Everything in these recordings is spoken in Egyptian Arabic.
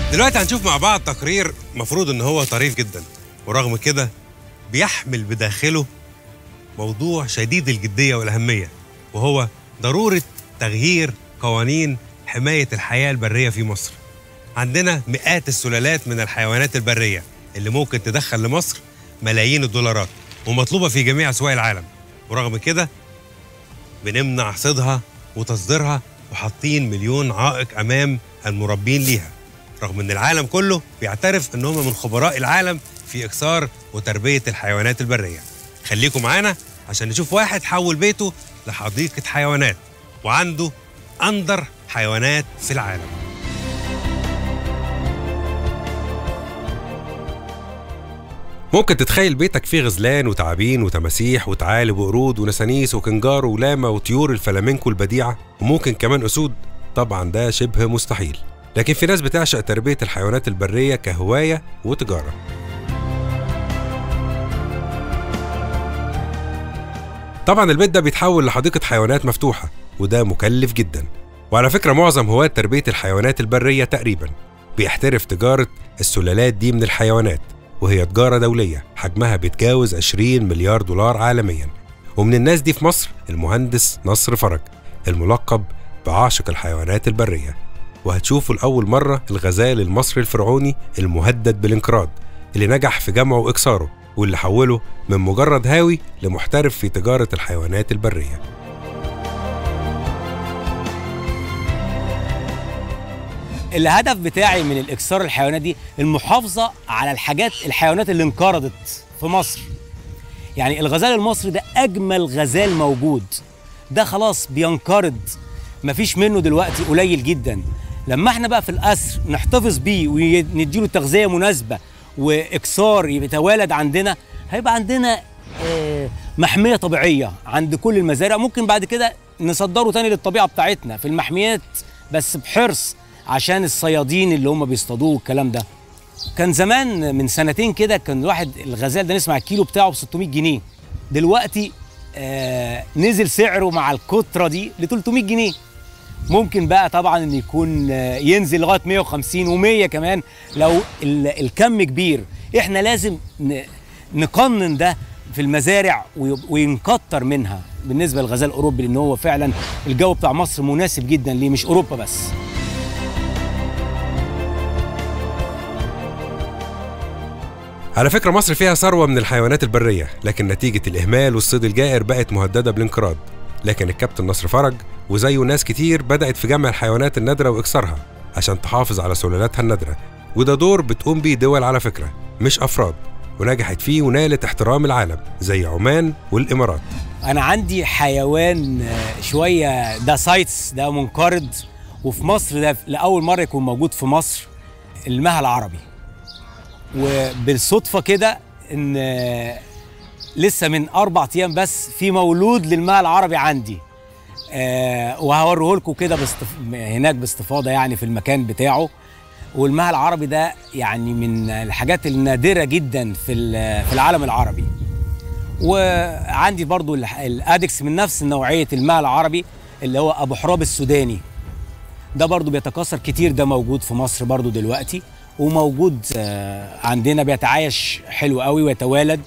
دلوقتي هنشوف مع بعض تقرير مفروض ان هو طريف جدا ورغم كده بيحمل بداخله موضوع شديد الجدية والأهمية وهو ضرورة تغيير قوانين حماية الحياة البرية في مصر عندنا مئات السلالات من الحيوانات البرية اللي ممكن تدخل لمصر ملايين الدولارات ومطلوبة في جميع أسواق العالم ورغم كده بنمنع صيدها وتصديرها وحاطين مليون عائق أمام المربين ليها رغم ان العالم كله بيعترف ان هم من خبراء العالم في اكثار وتربيه الحيوانات البريه خليكم معانا عشان نشوف واحد حول بيته لحديقه حيوانات وعنده اندر حيوانات في العالم ممكن تتخيل بيتك فيه غزلان وتعابين وتماسيح وثعالب وقرود ونسانيس وكنجار ولاما وطيور الفلامينكو البديعه وممكن كمان اسود طبعا ده شبه مستحيل لكن في ناس بتعشق تربية الحيوانات البرية كهواية وتجارة طبعا البيت ده بيتحول لحديقة حيوانات مفتوحة وده مكلف جدا وعلى فكرة معظم هواة تربية الحيوانات البرية تقريبا بيحترف تجارة السلالات دي من الحيوانات وهي تجارة دولية حجمها بيتجاوز 20 مليار دولار عالميا ومن الناس دي في مصر المهندس نصر فرج الملقب بعاشق الحيوانات البريه وهتشوفوا لأول مرة الغزال المصري الفرعوني المهدد بالانقراض اللي نجح في جمعه وإكساره واللي حوله من مجرد هاوي لمحترف في تجارة الحيوانات البرية الهدف بتاعي من الاكسار الحيوانات دي المحافظه على الحاجات الحيوانات اللي انقرضت في مصر يعني الغزال المصري ده اجمل غزال موجود ده خلاص بينقرض مفيش منه دلوقتي قليل جدا لما احنا بقى في القصر نحتفظ بيه ونديله تغذيه مناسبه واكسار يتوالد عندنا هيبقى عندنا آه، محميه طبيعيه عند كل المزارع ممكن بعد كده نصدره تاني للطبيعه بتاعتنا في المحميات بس بحرص عشان الصيادين اللي هم بيصطادوه والكلام ده كان زمان من سنتين كده كان الواحد الغزال ده نسمع الكيلو بتاعه ب 600 جنيه دلوقتي آه نزل سعره مع الكتره دي ل 300 جنيه ممكن بقى طبعا ان يكون آه، ينزل لغايه 150 و100 كمان لو ال- الكم كبير احنا لازم ن- نقنن ده في المزارع ويب- وينكتر منها بالنسبه للغزال الاوروبي لان هو فعلا الجو بتاع مصر مناسب جدا ليه مش اوروبا بس على فكرة مصر فيها ثروة من الحيوانات البرية لكن نتيجة الإهمال والصيد الجائر بقت مهددة بالانقراض لكن الكابتن نصر فرج وزيه ناس كتير بدأت في جمع الحيوانات النادرة وإكسارها عشان تحافظ على سلالاتها النادرة وده دور بتقوم بيه دول على فكرة مش أفراد ونجحت فيه ونالت احترام العالم زي عمان والإمارات انا عندي حيوان آه، شويه ده سايتس ده منقرض وفي مصر ده لاول مره يكون موجود في مصر المها العربي وبالصدفه كده ان آه، لسه من اربع ايام بس في مولود للمها العربي عندي آه وهوريه لكم كده باستف... هناك باستفاضه يعني في المكان بتاعه والمها العربي ده يعني من الحاجات النادره جدا في ال- في العالم العربي وعندي برضو الح- الادكس من نفس نوعيه الماء العربي اللي هو ابو حراب السوداني ده برضو بيتكاثر كتير ده موجود في مصر برضو دلوقتي وموجود آه، عندنا بيتعايش حلو قوي ويتوالد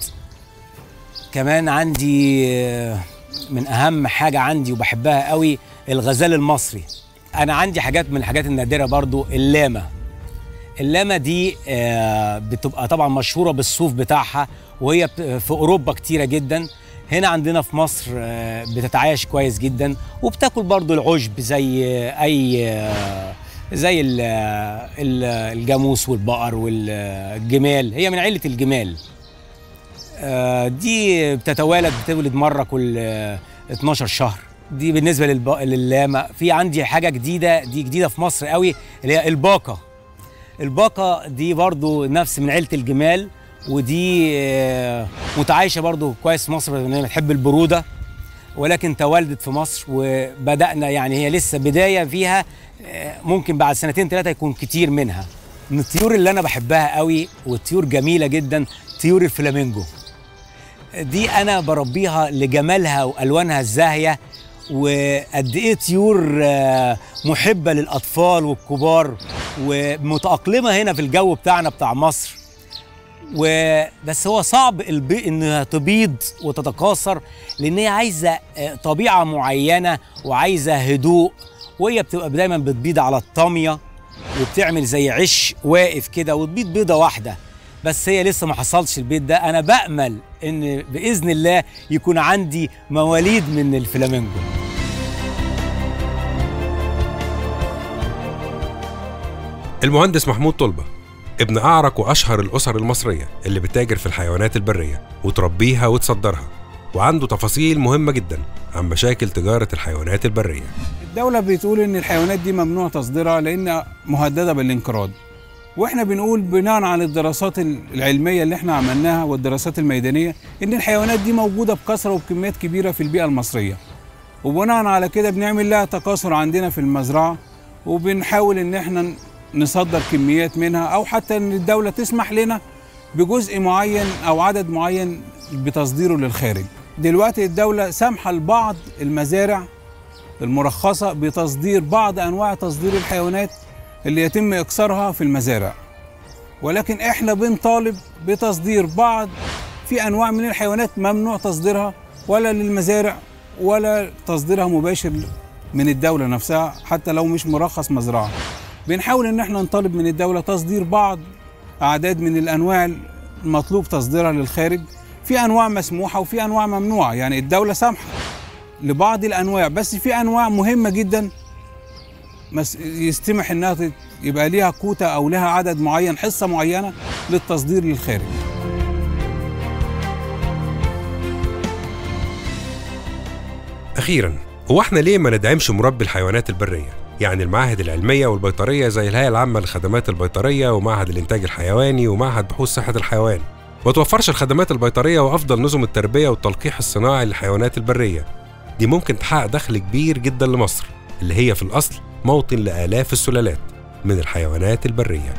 كمان عندي آه، من اهم حاجه عندي وبحبها قوي الغزال المصري انا عندي حاجات من الحاجات النادره برضو اللامه اللامه دي آه، بتبقى طبعا مشهوره بالصوف بتاعها وهي بت- في اوروبا كتيره جدا هنا عندنا في مصر آه، بتتعايش كويس جدا وبتاكل برضو العشب زي آه، اي آه، زي ال- آه، ال- الجاموس والبقر والجمال هي من عيله الجمال آه، دي بتتوالد بتولد مره كل آه، 12 شهر دي بالنسبه للب... للامه في عندي حاجه جديده دي جديده في مصر قوي اللي هي الباقه الباقه دي برضو نفس من عيله الجمال ودي آه، متعايشه برضو كويس في مصر لان هي بتحب البروده ولكن تولدت في مصر وبدانا يعني هي لسه بدايه فيها آه، ممكن بعد سنتين ثلاثه يكون كتير منها من الطيور اللي انا بحبها قوي والطيور جميله جدا طيور الفلامينجو دي انا بربيها لجمالها والوانها الزاهيه وقد ايه طيور آه، محبه للاطفال والكبار ومتاقلمه هنا في الجو بتاعنا بتاع مصر وبس هو صعب البي... انها تبيض وتتكاثر لان هي عايزه آه، طبيعه معينه وعايزه هدوء وهي بتبقى دايما بتبيض على الطاميه وبتعمل زي عش واقف كده وتبيض بيضه واحده بس هي لسه ما حصلش البيض ده انا بامل ان باذن الله يكون عندي مواليد من الفلامينجو المهندس محمود طلبة ابن أعرق وأشهر الأسر المصرية اللي بتتاجر في الحيوانات البرية وتربيها وتصدرها وعنده تفاصيل مهمة جدا عن مشاكل تجارة الحيوانات البرية الدولة بتقول إن الحيوانات دي ممنوع تصديرها لأن مهددة بالانقراض واحنا بنقول بناء على الدراسات العلمية اللي احنا عملناها والدراسات الميدانية إن الحيوانات دي موجودة بكثرة وبكميات كبيرة في البيئة المصرية وبناء على كده بنعمل لها تكاثر عندنا في المزرعة وبنحاول إن احنا نصدر كميات منها أو حتى إن الدولة تسمح لنا بجزء معين أو عدد معين بتصديره للخارج دلوقتي الدولة سامحة لبعض المزارع المرخصة بتصدير بعض أنواع تصدير الحيوانات اللي يتم إكسارها في المزارع ولكن إحنا بنطالب بتصدير بعض في أنواع من الحيوانات ممنوع تصديرها ولا للمزارع ولا تصديرها مباشر من الدولة نفسها حتى لو مش مرخص مزرعة بنحاول إن إحنا نطالب من الدولة تصدير بعض أعداد من الأنواع المطلوب تصديرها للخارج في أنواع مسموحة وفي أنواع ممنوعة يعني الدولة سامحة لبعض الانواع بس في انواع مهمه جدا مس- يستمح انها تت- يبقى ليها كوتا او لها عدد معين حصه معينه للتصدير للخارج أخيرا هو احنا ليه ما ندعمش مربي الحيوانات البرية؟ يعني المعاهد العلمية والبيطرية زي الهيئة العامة للخدمات البيطرية ومعهد الإنتاج الحيواني ومعهد بحوث صحة الحيوان ما توفرش الخدمات البيطرية وأفضل نظم التربية والتلقيح الصناعي للحيوانات البرية دي ممكن تحقق دخل كبير جدا لمصر اللي هي في الأصل موطن لآلاف السلالات من الحيوانات البرية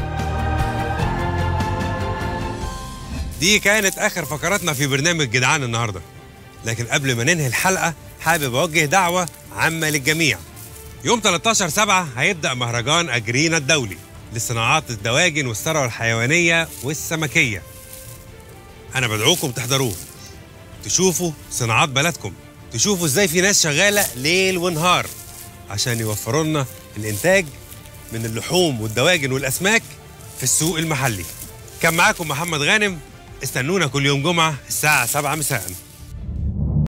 دي كانت اخر فقراتنا في برنامج جدعان النهارده لكن قبل ما ننهي الحلقه حابب اوجه دعوه عامه للجميع يوم 13 7 هيبدا مهرجان اجرينا الدولي لصناعات الدواجن والثروه الحيوانيه والسمكيه انا بدعوكم تحضروه تشوفوا صناعات بلدكم تشوفوا ازاي في ناس شغاله ليل ونهار عشان يوفروا لنا الانتاج من اللحوم والدواجن والاسماك في السوق المحلي كان معاكم محمد غانم استنونا كل يوم جمعه الساعه 7 مساء